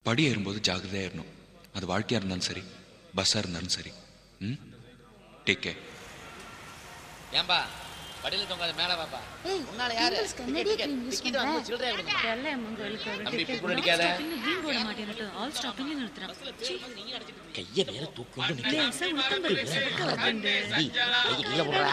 படி ஏறும்போது ஜாகிரதையா ஏறணும் அது வாழ்க்கையா இருந்தாலும் சரி பஸ்ஸா இருந்தாலும் சரி ம் டேக் கேர் ஏன்பா படியில தொங்காத மேல வாப்பா ஏய், உன்னால யாரு pimples க்கு என்னடி cream use டிக்கெட் வாங்க பண்ற? சில்லறையா கொடுங்க ಎಲ್ಲ ಮಂಗಲ್ಕ தம்பி இப்படி கூட அடிக்காத ಗ್ರೀನ್ ಬೋರ್ಡ್ ಮಾಡಿ ಅನ್ನಟ್ಟು ಆಲ್ ಸ್ಟಾಪಿಂಗ್ ನಿರ್ತರ கைய வேற தூக்கு ಲೇಸ ಉಳ್ಕೊಂಡ್ಬರ್ಬೇಕು ಸಬಕ ಬಂದು இல்ல போடுறா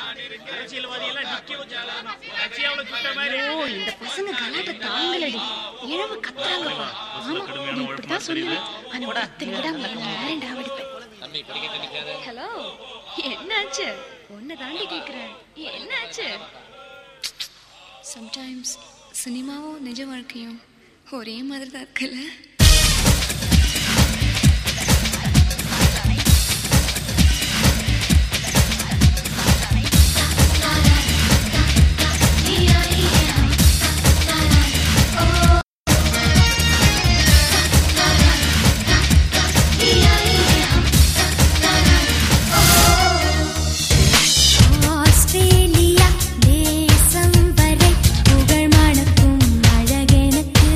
ஓ இந்த பசங்க கலாட்ட தாங்கலடி இழவு கத்துறாங்கப்பா ஆமா நீ இப்படிதான் சொல்லுவேன் ஆனா ஒருத்தர் விடாம வேறேண்டா வெடிப்பேன் தம்பி படிக்கட்டு நிக்காத ஹலோ என்னாச்சு உன்னை தாண்டி கேக்குறேன் என்னாச்சு சம்டைம்ஸ் சினிமாவும் நிஜ வாழ்க்கையும் ஒரே மாதிரி தான் இருக்குல்ல ஆஸ்திரேலியா தேசம் வரை புகழ் மணக்கும் அழகெனக்கு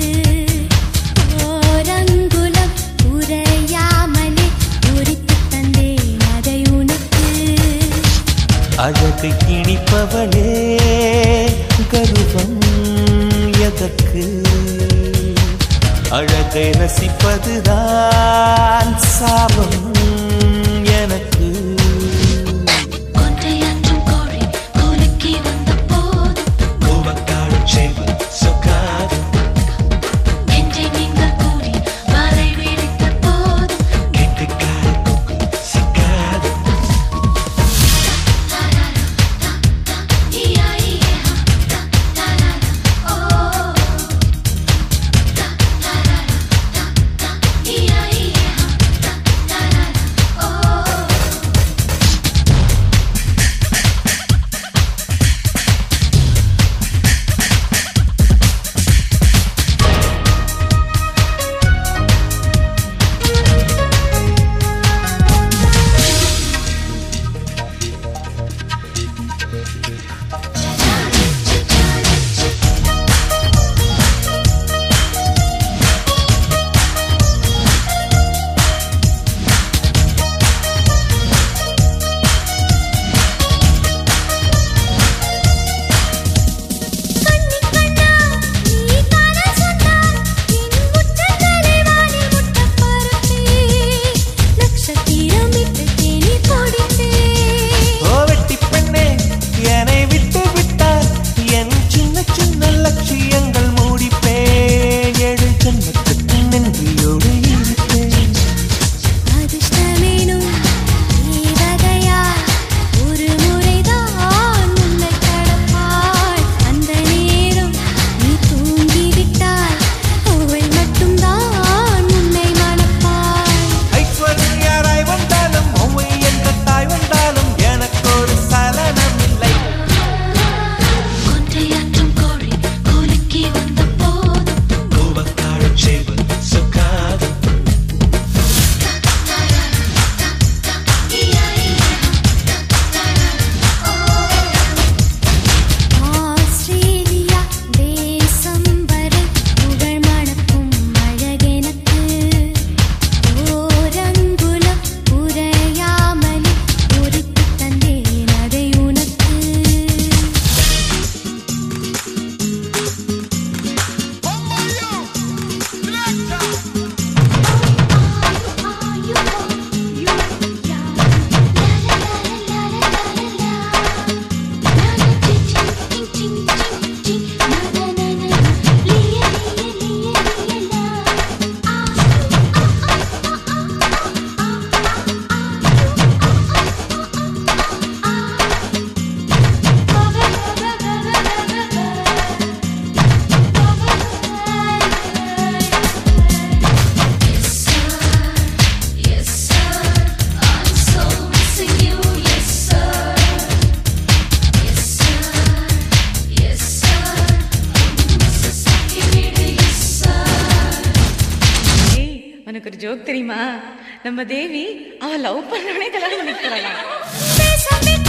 ஓரங்குலம் உரையாமலே உரித்து தந்தேன் அதை உனக்கு அழகு இனிப்பவளே கருவம் எதற்கு அழகை ரசிப்பதுதான் சாபம் எனக்கு கொன்றையாற்றும் கோழி கோலுக்கி வந்த போது நெஞ்சை நீங்கள் கூடி வலை விரித்த போது கண்ணி கண்ணா நீ தானா சொன்னாய் என் முற்றங்களை வாணி முட்ட பரப்பே நட்சத்திரம் இட்டு தேனி பொடித்தே ஓ வெட்டி பெண்ணே என்னை விட்டு விட்டால் என் சின்ன சின்ன லட்சியங்கள் மூடிப்பேன் ஏழு ஜன்மத்துக்கு நன்றியோடு இருப்பேன் அதிர்ஷ்டமேனும் தேவதையா ஒரு முறைதான் உன்னை கடப்பாய் அந்த நேரம் நீ தூங்கிவிட்டால் அவள் மட்டும்தான் உன்னை மணப்பாய் ஐஸ்வர்யாராய் வந்தாலும் ஒவ்வை என்ற தாய் வந்தாலும் எனக்கு ஒரு சலனம் இல்லை கொன்றையாற்றும் கோழி கோலுக்கி வந்த போது ஆஸ்திரேலியா தேசம் வரை புகழ் மணக்கும் அழகெனக்கு ஓரங்குலம் உரையாமலே உரித்து தந்தேன் அதை உனக்கு ஏய் உனக்கு ஒரு ஜோக் தெரியுமா நம்ம தேவி அவ லவ் பண்ணவனே கல்யாணம் பண்ணிக்கிறாளாம் பேசாம